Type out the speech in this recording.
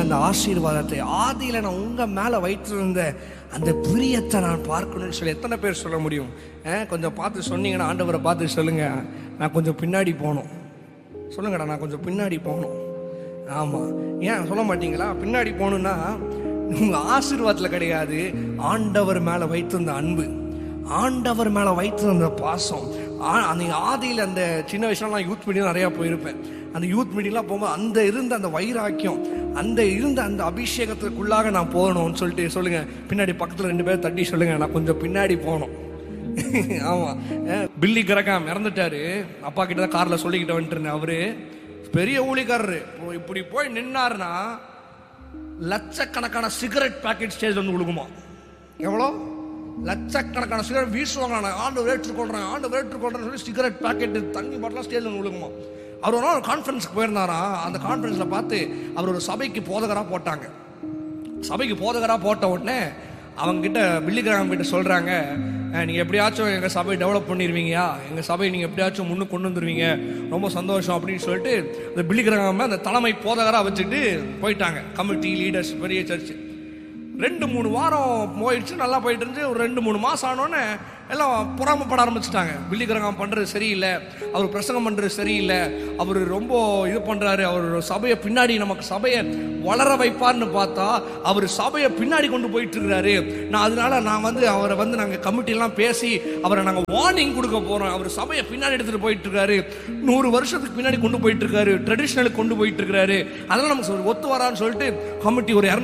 அந்த ஆசீர்வாதத்தை ஆதியில நான் உங்க மேல வைத்திருந்த அந்த பிரியத்தை நான் பார்க்கணும்னு சொல்லி எத்தனை பேர் சொல்ல முடியும் அஹ், கொஞ்சம் பார்த்து சொன்னீங்கன்னா ஆண்டவரை பார்த்து சொல்லுங்க நான் கொஞ்சம் பின்னாடி போகணும் சொல்லுங்கடா நான் கொஞ்சம் பின்னாடி போகணும் ஆமாம் ஏன் சொல்ல மாட்டீங்களா பின்னாடி போகணுன்னா உங்கள் ஆசீர்வாதத்தில் கிடையாது ஆண்டவர் மேலே வைத்திருந்த அன்பு ஆண்டவர் மேலே வைத்திருந்த பாசம் ஆ- அந்த ஆதியில் அந்த சின்ன வயசுலலாம் யூத் மீட்டிங் நிறையா போயிருப்பேன் அந்த யூத் மீட்டிங்லாம் போகும்போது அந்த இருந்த அந்த வைராக்கியம் அந்த இருந்த அந்த அபிஷேகத்துக்குள்ளாக நான் போகணும்னு சொல்லிட்டு சொல்லுங்கள் பின்னாடி பக்கத்தில் ரெண்டு பேர் தட்டி சொல்லுங்கள் நான் கொஞ்சம் பின்னாடி போகணும் ஆமா அஹ் பில்லி கிரகாம் இறந்துட்டாரு அப்பா கிட்ட தான் கார்ல சொல்லிக்கிட்டு வந்துட்டு இருந்தேன் அவரு பெரிய ஊழிக்காரரு இப்போ இப்படி போய் நின்னாருன்னா லட்சக்கணக்கான சிகரெட் பாக்கெட் ஸ்டேஜ் வந்து விழுகுமா எவ்வளோ லட்சக்கணக்கான சிகரெட் வீசுவாங்க நான் ஆண்டு வேற்று கொள்றேன் ஆண்டு வேற்று கொள்றேன்னு சொல்லி சிகரெட் பாக்கெட் தண்ணி பாட்டிலாம் ஸ்டேஜ் வந்து விழுகுமா அவர் ஒரு நாள் கான்ஃபரன்ஸ்க்கு போயிருந்தாராம் அந்த கான்ஃபரன்ஸில் பார்த்து அவர் ஒரு சபைக்கு போதகராக போட்டாங்க சபைக்கு போதகராக போட்ட உடனே அவங்க கிட்ட பில்லி கிராமம் கிட்ட சொல்றாங்க "அஹ், நீங்க எப்படியாச்சும் எங்க சபையை டெவலப் பண்ணிடுவீங்கயா எங்க சபையை நீங்க எப்படியாச்சும் முன்னுக்கு கொண்டு வந்துருவீங்க ரொம்ப சந்தோஷம் அப்படின்னு சொல்லிட்டு அந்த பில்லி கிராம அந்த தலைமை போதகராக வச்சுட்டு போயிட்டாங்க கமிட்டி லீடர்ஸ் பெரிய சர்ச் ரெண்டு மூணு வாரம் போயிடுச்சு நல்லா போயிட்டு இருந்துச்சு ஒரு ரெண்டு மூணு மாசம் ஆனோடனே எல்லாம் பொறாமப்பட ஆரம்பிச்சிட்டாங்க பில்லி கிரகம் பண்றது சரியில்லை அவர் பிரசங்கம் பண்றது சரியில்லை அவர் ரொம்ப இது பண்றாரு அவர் சபையை பின்னாடி நமக்கு சபையை வளர வைப்பார்னு பார்த்தா அவர் சபையை பின்னாடி கொண்டு போயிட்டு இருக்கிறாரு நான் அதனால நான் வந்து அவரை வந்து நாங்க கமிட்டி எல்லாம் பேசி அவரை நாங்க வார்னிங் கொடுக்க போறோம் அவர் சபையை பின்னாடி எடுத்துட்டு போயிட்டு இருக்காரு நூறு வருஷத்துக்கு பின்னாடி கொண்டு போயிட்டு இருக்காரு ட்ரெடிஷனலுக்கு கொண்டு போயிட்டு இருக்காரு அதெல்லாம் நமக்கு ஒத்து வரான்னு சொல்லிட்டு கமிட்டி ஒரு